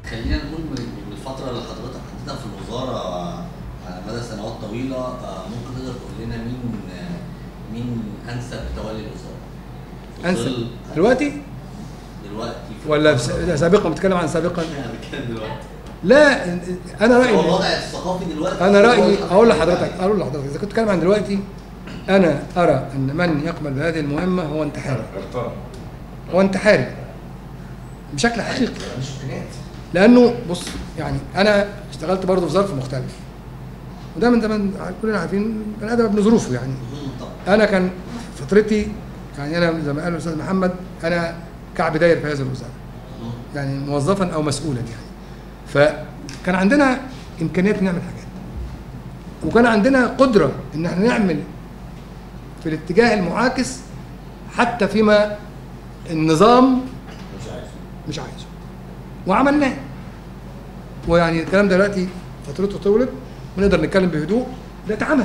خلينا نقول من من الفترة اللي حضرتك قضيتها في الوزارة على مدى سنوات طويلة آه، ممكن تقدر تقول لنا مين آه، مين أنسب لتولي الوزارة؟ في انسب ظل- دلوقتي دلوقتي في ولا الفترة- لا، سابقا بتكلم عن سابقا يعني بنتكلم دلوقتي لا انا هو رايي الوضع الثقافي دلوقتي انا هو رايي اللي اقول حضرتك لحضرتك اقول لحضرتك اذا كنت بتكلم عن دلوقتي انا ارى ان من يقبل بهذه المهمه هو انتحاري اختار هو انتحاري بشكل حقيقي مش امكانيات لانه بص يعني انا اشتغلت برضه في ظرف مختلف وده من زمان كلنا عارفين بني ادم ابن ظروفه يعني مم، طبعا انا كان فترتي يعني انا زي ما قال الاستاذ محمد انا كعب داير في هذه الوزاره مم. يعني موظفا او مسؤولا يعني فكان عندنا امكانيات نعمل حاجات وكان عندنا قدره ان احنا نعمل في الاتجاه المعاكس حتى فيما النظام مش عايز مش عايزه وعملناه ويعني الكلام ده دلوقتي فترته طولت ونقدر نتكلم بهدوء ده اتعمل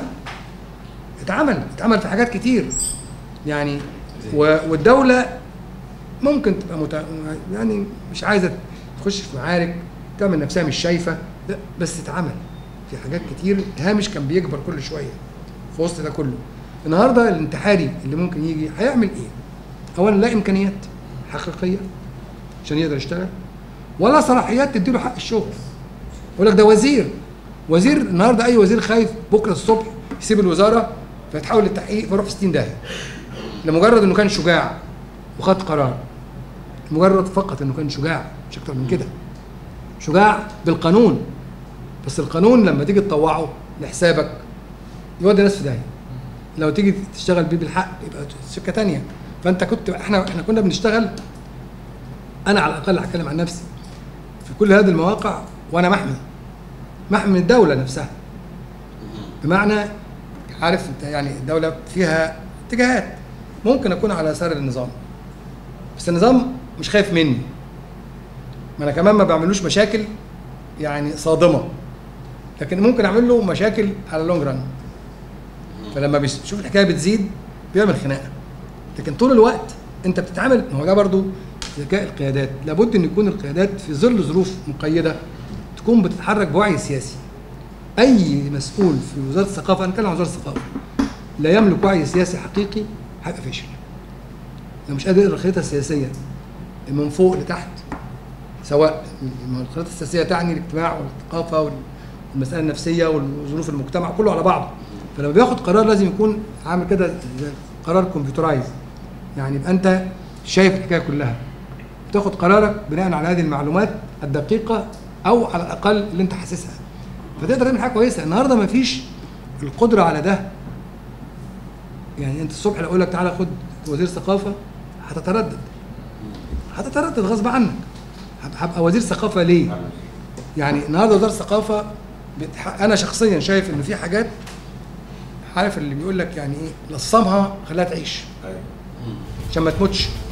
اتعمل اتعمل في حاجات كتير يعني و- والدولة ممكن تبقى مت... يعني مش عايزة تخش في معارك تعمل نفسها مش شايفة لا بس اتعمل في حاجات كتير الهامش كان بيكبر كل شوية في وسط ده كله النهارده الانتحاري اللي ممكن يجي هيعمل ايه؟ اولا لا امكانيات حقيقيه عشان يقدر يشتغل ولا صلاحيات تديله حق الشغل يقول لك ده وزير وزير النهارده اي وزير خايف بكره الصبح يسيب الوزاره فيتحول للتحقيق فيروح في 60 داهيه لمجرد انه كان شجاع وخد قرار مجرد فقط انه كان شجاع مش اكتر من كده شجاع بالقانون بس القانون لما تيجي تطوعه لحسابك يودي ناس في داهيه لو تيجي تشتغل بيه بالحق يبقى سكه تانية فانت كنت احنا احنا كنا بنشتغل انا على الاقل هتكلم عن نفسي في كل هذه المواقع وانا محمي محمي من الدوله نفسها بمعنى عارف انت يعني الدوله فيها اتجاهات ممكن اكون على يسار النظام بس النظام مش خايف مني ما انا كمان ما بعملوش مشاكل يعني صادمه لكن ممكن اعمل له مشاكل على اللونج ران فلما بيشوف الحكايه بتزيد بيعمل خناقه لكن طول الوقت انت بتتعامل ما هو ده برضه ذكاء القيادات لابد ان يكون القيادات في ظل ظروف مقيده تكون بتتحرك بوعي سياسي اي مسؤول في وزاره الثقافه انا بتكلم عن وزاره الثقافه لا يملك وعي سياسي حقيقي هيبقى فاشل لو مش قادر يقرا الخريطه السياسيه من فوق لتحت سواء الخريطه السياسيه تعني الاجتماع والثقافه والمساله النفسيه وظروف المجتمع كله على بعضه فلما بياخد قرار لازم يكون عامل كده زي قرار كمبيوترايز يعني يبقى انت شايف الحكايه كلها تاخد قرارك بناء على هذه المعلومات الدقيقه او على الاقل اللي انت حاسسها فتقدر تعمل حاجه كويسه النهارده مفيش القدره على ده يعني انت الصبح لو اقول لك تعالى خد وزير ثقافه هتتردد هتتردد غصب عنك هب- هبقى وزير ثقافه ليه؟ يعني النهارده وزاره الثقافه بتح... انا شخصيا شايف ان في حاجات عارف اللي بيقول لك يعني ايه لصمها خليها تعيش ايوه عشان ما تموتش